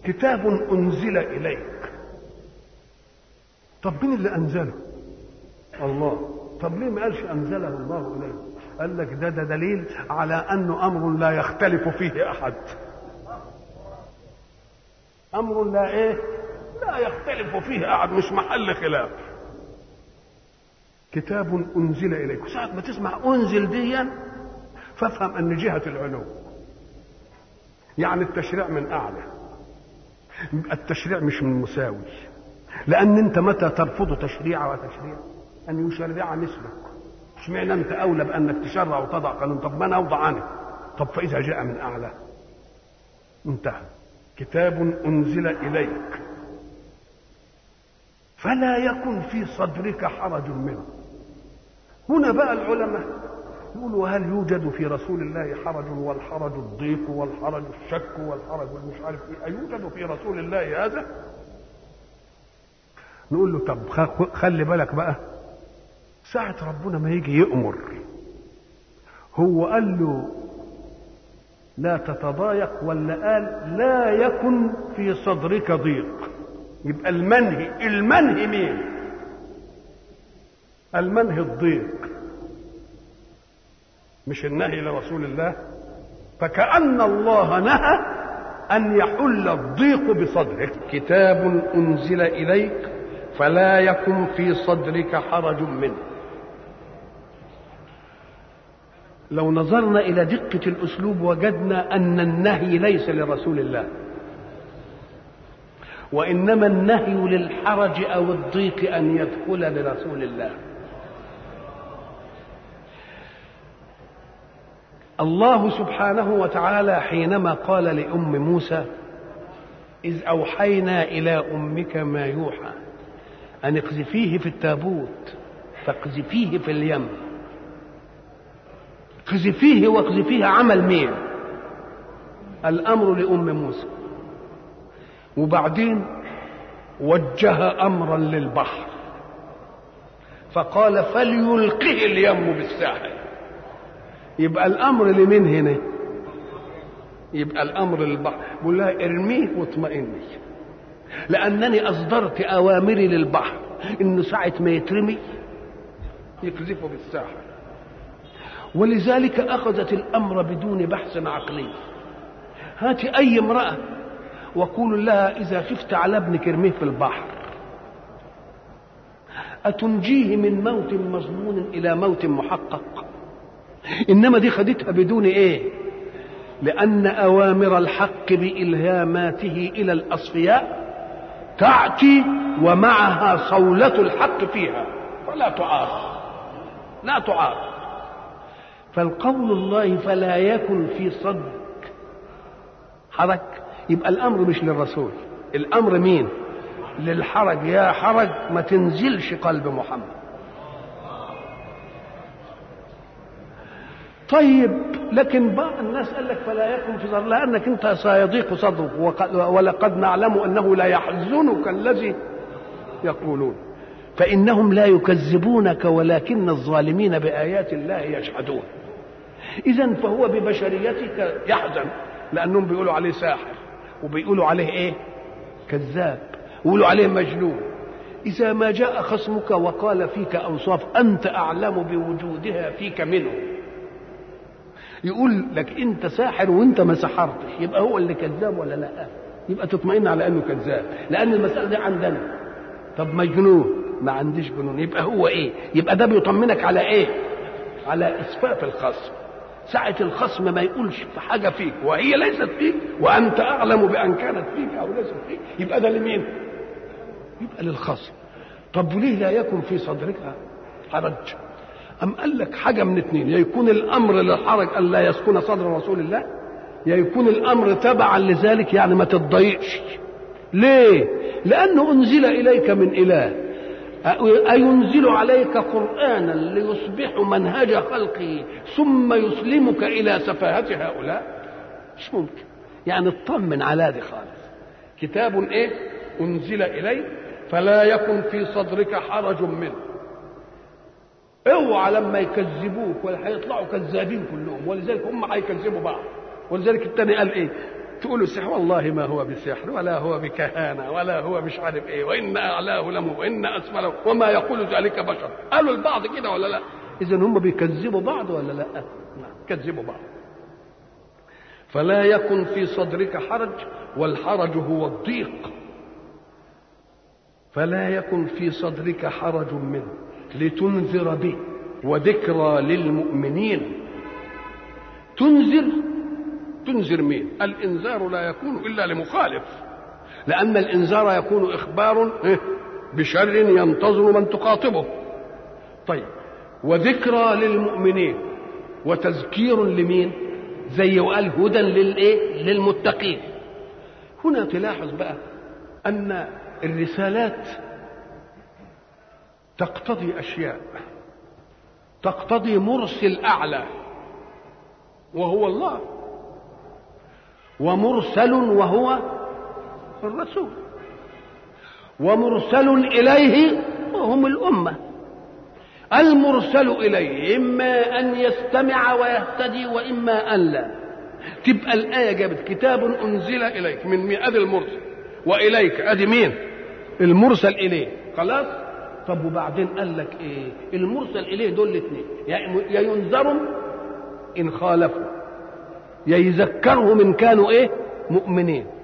كتاب انزل اليك طب مين اللي انزله الله طب ليه ما قالش انزله الله اليك قال لك ده ده دليل على انه امر لا يختلف فيه احد امر لا ايه لا يختلف فيه احد مش محل خلاف كتاب انزل اليك ساعه ما تسمع انزل ديا فافهم ان جهه العلو يعني التشريع من اعلى التشريع مش من مساوي لان انت متى ترفض تشريع وتشريع ان يشرع مثلك اشمعنى انت اولى بانك تشرع وتضع قانون طب ما انا اوضع عنه طب فاذا جاء من اعلى انتهى كتاب انزل اليك فلا يكن في صدرك حرج منه هنا بقى العلماء يقولوا هل يوجد في رسول الله حرج والحرج الضيق والحرج الشك والحرج والمش عارف ايه أيوجد في رسول الله هذا؟ نقول له طب خلي بالك بقى ساعة ربنا ما يجي يأمر هو قال له لا تتضايق ولا قال لا يكن في صدرك ضيق يبقى المنهي المنهي مين المنهي الضيق مش النهي لرسول الله فكأن الله نهى أن يحل الضيق بصدرك كتاب أنزل إليك فلا يكن في صدرك حرج منه لو نظرنا إلى دقة الأسلوب وجدنا أن النهي ليس لرسول الله وإنما النهي للحرج أو الضيق أن يدخل لرسول الله الله سبحانه وتعالى حينما قال لأم موسى إذ أوحينا إلى أمك ما يوحى أن اقذفيه في التابوت فاقذفيه في اليم اقذفيه واقذفيه عمل مين الأمر لأم موسى وبعدين وجه أمرا للبحر فقال فليلقه اليم بالساحل يبقى الامر لمين هنا يبقى الامر للبحر بقول لها ارميه واطمئني لانني اصدرت اوامري للبحر انه ساعه ما يترمي يقذفه بالساحل ولذلك اخذت الامر بدون بحث عقلي هات اي امراه وقول لها اذا خفت على ابنك ارميه في البحر اتنجيه من موت مظنون الى موت محقق انما دي خدتها بدون ايه لان اوامر الحق بالهاماته الى الاصفياء تاتي ومعها صوله الحق فيها فلا تعارض لا تعارض فالقول الله فلا يكن في صدرك حرج يبقى الامر مش للرسول الامر مين للحرج يا حرج ما تنزلش قلب محمد طيب لكن بعض الناس قال لك فلا يكن في صدر لانك انت سيضيق صدرك ولقد نعلم انه لا يحزنك الذي يقولون فانهم لا يكذبونك ولكن الظالمين بايات الله يجحدون اذا فهو ببشريتك يحزن لانهم بيقولوا عليه ساحر وبيقولوا عليه ايه كذاب ويقولوا عليه مجنون اذا ما جاء خصمك وقال فيك اوصاف انت اعلم بوجودها فيك منه يقول لك انت ساحر وانت ما سحرتش يبقى هو اللي كذاب ولا لا يبقى تطمئن على انه كذاب لان المساله دي عندنا طب مجنون ما عنديش جنون يبقى هو ايه يبقى ده بيطمنك على ايه على اسفاف الخصم ساعة الخصم ما يقولش في حاجة فيك وهي ليست فيك وأنت أعلم بأن كانت فيك أو ليست فيك يبقى ده لمين؟ يبقى للخصم طب وليه لا يكن في صدرك حرج؟ أم قال لك حاجة من اتنين يا يكون الأمر للحرج أن لا يسكن صدر رسول الله يا يكون الأمر تبعا لذلك يعني ما تتضايقش ليه؟ لأنه أنزل إليك من إله أينزل عليك قرآنا ليصبح منهج خلقه ثم يسلمك إلى سفاهة هؤلاء مش ممكن يعني اطمن على دي خالص كتاب إيه أنزل إليك فلا يكن في صدرك حرج منه اوعى لما يكذبوك ولا هيطلعوا كذابين كلهم ولذلك هم هيكذبوا بعض ولذلك الثاني قال ايه تقولوا سحر والله ما هو بسحر ولا هو بكهانه ولا هو مش عارف ايه وان اعلاه لم وان اسفله وما يقول ذلك بشر قالوا البعض كده ولا لا اذا هم بيكذبوا بعض ولا لا نعم كذبوا بعض فلا يكن في صدرك حرج والحرج هو الضيق فلا يكن في صدرك حرج منه لتنذر به وذكرى للمؤمنين تنذر تنذر مين الانذار لا يكون الا لمخالف لان الانذار يكون اخبار بشر ينتظر من تخاطبه طيب وذكرى للمؤمنين وتذكير لمين زي وقال هدى للايه للمتقين هنا تلاحظ بقى ان الرسالات تقتضي اشياء تقتضي مرسل اعلى وهو الله ومرسل وهو الرسول ومرسل اليه وهم الامه المرسل اليه اما ان يستمع ويهتدي واما ان لا تبقى الايه جابت كتاب انزل اليك من مين ادي المرسل واليك ادي مين المرسل اليه خلاص طب وبعدين قال لك ايه المرسل اليه دول الاثنين يا ينذروا ان خالفوا يا يذكرهم ان كانوا ايه مؤمنين